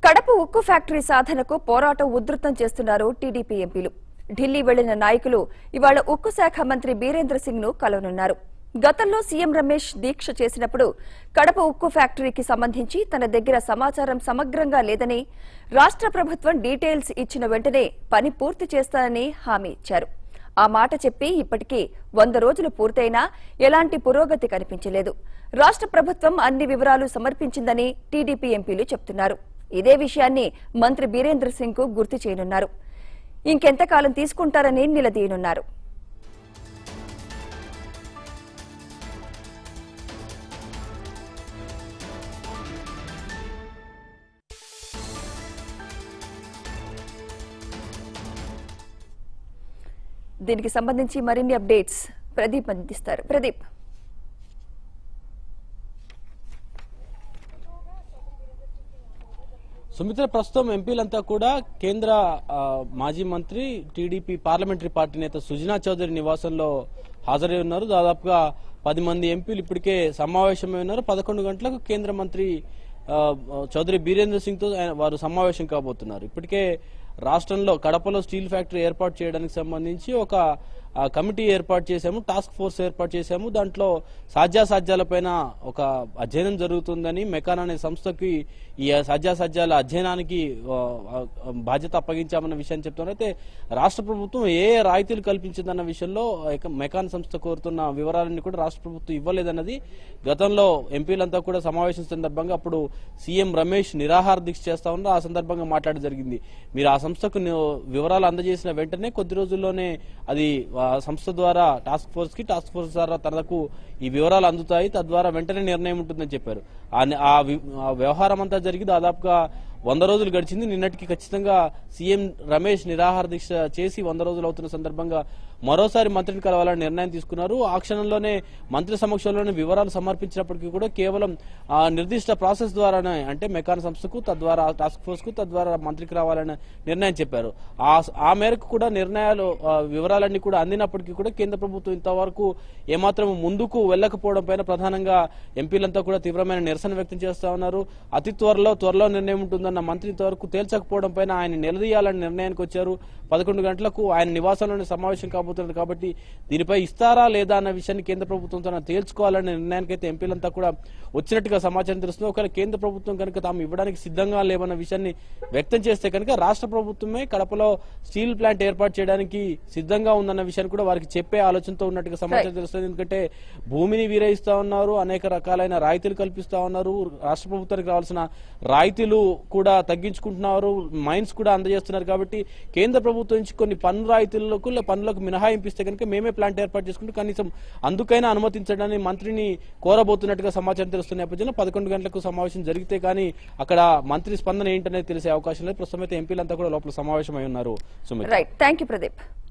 కడప ఉక్కు ఫ్యాక్టరీ సాధనకు పోరాటం ఉధృతం చేస్తున్నారు టీడీపీ ఎంపీలు ఢిల్లీ వెళ్లిన నాయకులు ఇవాళ ఉక్కు శాఖ మంత్రి బీరేంద్ర సింగ్ ను కలవనున్నారు గతంలో సీఎం రమేష్ దీక్ష చేసినప్పుడు కడప ఉక్కు ఫ్యాక్టరీకి సంబంధించి తన దగ్గర సమాచారం సమగ్రంగా లేదని రాష్ట్ర ప్రభుత్వం డీటెయిల్స్ ఇచ్చిన వెంటనే పని పూర్తి చేస్తానని హామీ ఇచ్చారు ఆ మాట చెప్పి ఇప్పటికీ వంద రోజులు పూర్తయినా ఎలాంటి పురోగతి కనిపించలేదు రాష్ట్ర ప్రభుత్వం అన్ని వివరాలు సమర్పించిందని టీడీపీ ఎంపీలు చెప్తున్నారు ఇదే విషయాన్ని మంత్రి బీరేంద్ర సింగ్ కు గుర్తు చేయనున్నారు ఇంకెంతకాలం తీసుకుంటారని నిలదీయనున్నారు దీనికి సంబంధించి మరిన్ని అప్డేట్స్ ప్రదీప్ అందిస్తారు ప్రదీప్ సుమిత్ర ప్రస్తుతం ఎంపీలంతా కూడా కేంద్ర ఆ, మాజీ మంత్రి టీడీపీ పార్లమెంటరీ పార్టీ నేత సుజనా చౌదరి నివాసంలో హాజరై ఉన్నారు దాదాపుగా పది మంది ఎంపీలు ఇప్పటికే సమావేశమై ఉన్నారు పదకొండు గంటలకు కేంద్ర మంత్రి ఆ, చౌదరి బీరేంద్ర సింగ్ తో ఆయన- వారు సమావేశం కాబోతున్నారు ఇప్పటికే రాష్ట్రంలో కడపలో స్టీల్ ఫ్యాక్టరీ ఏర్పాటు చేయడానికి సంబంధించి ఒక ఆ, కమిటీ ఏర్పాటు చేశాము టాస్క్ ఫోర్స్ ఏర్పాటు చేశాము దాంట్లో సాధ్యాసాధ్యాలపైన ఒక అధ్యయనం జరుగుతుందని మెకాన్ అనే సంస్థకి ఈ సాధ్యాసాధ్యాల అధ్యయనానికి ఆ, ఆ, బాధ్యత అప్పగించామన్న విషయాన్ని చెప్తున్నారు అయితే రాష్ట్ర ప్రభుత్వం ఏ ఏ రాయితీలు కల్పించిందన్న విషయంలో ఇక మెకాన్ సంస్థ కోరుతున్న వివరాలన్నీ కూడా రాష్ట్ర ప్రభుత్వం ఇవ్వలేదన్నది గతంలో ఎంపీలంతా కూడా సమావేశం సందర్భంగా అప్పుడు సీఎం రమేష్ నిరాహార దీక్ష చేస్తా ఉన్నారు ఆ సందర్భంగా మాట్లాడడం జరిగింది మీరు ఆ సంస్థకు ని- వివరాలు అందజేసిన వెంటనే కొద్ది రోజుల్లోనే అది ఆ సంస్థ ద్వారా టాస్క్ ఫోర్స్ కి టాస్క్ ఫోర్స్ ద్వారా తనకు ఈ వివరాలు అందుతాయి తద్వారా వెంటనే నిర్ణయం ఉంటుందని చెప్పారు ఆ ని- ఆ వి- ఆ వ్యవహారం అంతా జరిగి దాదాపుగా వంద రోజులు గడిచింది నిన్నటికి ఖచ్చితంగా సీఎం రమేష్ నిరాహార దీక్ష చేసి వంద రోజులు అవుతున్న సందర్భంగా మరోసారి మంత్రిని కలవాలని నిర్ణయం తీసుకున్నారు ఆ క్షణంలోనే మంత్రి సమక్షంలోనే వివరాలు సమర్పించినప్పటికీ కూడా కేవలం ఆ నిర్దిష్ట ప్రాసెస్ ద్వారానే అంటే మెకాన్ సంస్థకు తద్వారా టాస్క్ ఫోర్స్ కు తద్వారా మంత్రికి రావాలని నిర్ణయం చెప్పారు ఆ ఆ మేరకు కూడా నిర్ణయాలు ఆ, వివరాలన్నీ కూడా అందినప్పటికీ కూడా కేంద్ర ప్రభుత్వం ఇంతవరకు ఏమాత్రం ముందుకు వెళ్ళకపోవడం పైన ప్రధానంగా ఎంపీలంతా కూడా తీవ్రమైన నిరసన వ్యక్తం చేస్తా ఉన్నారు అతి త్వరలో త్వరలో నిర్ణయం ఉంటుందన్న మంత్రి ఇంతవరకు తేల్చకపోవడం పైన ఆయన నిలదీయాలని నిర్ణయానికి వచ్చారు పదకొండు గంటలకు ఆయన నివాసంలోనే సమావేశం కాబోతున్నారు కాబట్టి దీనిపై ఇస్తారా లేదా అన్న విషయాన్ని కేంద్ర ప్రభుత్వం తన తేల్చుకోవాలనే నిర్ణయానికి అయితే ఎంపీలంతా కూడా వచ్చినట్టుగా సమాచారం తెలుస్తుంది ఒకవేళ కేంద్ర ప్రభుత్వం కనుక తాము ఇవ్వడానికి సిద్ధంగా లేవన్న విషయాన్ని వ్యక్తం చేస్తే కనుక రాష్ట్ర ప్రభుత్వమే కడపలో స్టీల్ ప్లాంట్ ఏర్పాటు చేయడానికి సిద్ధంగా ఉందన్న విషయాన్ని కూడా వారికి చెప్పే ఆలోచనతో ఉన్నట్టుగా సమాచారం తెలుస్తుంది ఎందుకంటే భూమిని వీరయిస్తా ఉన్నారు అనేక రకాలైన రాయితీలు కల్పిస్తా ఉన్నారు రాష్ట్ర ప్రభుత్వానికి రావాల్సిన రాయితీలు కూడా తగ్గించుకుంటున్నారు మైన్స్ కూడా అందజేస్తున్నారు కాబట్టి కేంద్ర ప్రభుత్వం నుంచి కొన్ని పన్ను రాయితీలకు లే- పన్నులకు మినహాయింపు ఇస్తే కనుక మేమే ప్లాంట్ ఏర్పాటు చేసుకుంటూ కనీసం అందుకైనా అనుమతించడాన్ని మంత్రిని కోరబోతున్నట్టుగా సమాచారం తెలుస్తున్న నేపథ్యంలో పదకొండు గంటలకు సమావేశం జరిగితే కానీ అక్కడ మంత్రి స్పందన ఏంటనేది తెలిసే అవకాశం లేదు ప్రస్తుతం అయితే ఎంపీలంతా కూడా లోపల సమావేశమై ఉన్నారు Sumit right thank you Pradeep